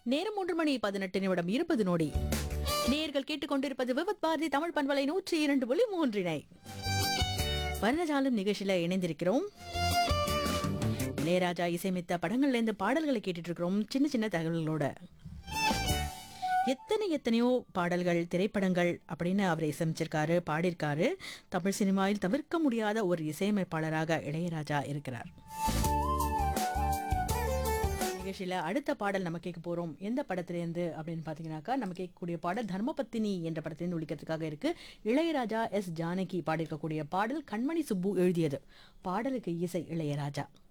நேரம் மூன்று மணி பதினெட்டு நிமிடம் இருபது நொடி நேர்கள் கேட்டுக்கொண்டிருப்பது விவத் பாரதி தமிழ் பண்பலை நூற்றி இரண்டு புள்ளி மூன்றினை வர்ணஜாலம் நிகழ்ச்சியில இணைந்திருக்கிறோம் இளையராஜா இசையமைத்த படங்கள்ல இருந்து பாடல்களை கேட்டுட்டு இருக்கிறோம் சின்ன சின்ன தகவல்களோட எத்தனை எத்தனையோ பாடல்கள் திரைப்படங்கள் அப்படின்னு அவர் இசையமைச்சிருக்காரு பாடியிருக்காரு தமிழ் சினிமாவில் தவிர்க்க முடியாத ஒரு இசையமைப்பாளராக இளையராஜா இருக்கிறார் நிகழ்ச்சியில அடுத்த பாடல் நம்ம கேட்க போறோம் எந்த படத்திலேருந்து அப்படின்னு பாத்தீங்கன்னாக்கா நம்ம கேட்கக்கூடிய பாடல் தர்மபத்தினி என்ற படத்திலிருந்து ஒழிக்கிறதுக்காக இருக்கு இளையராஜா எஸ் ஜானகி பாடியிருக்கக்கூடிய பாடல் கண்மணி சுப்பு எழுதியது பாடலுக்கு இசை இளையராஜா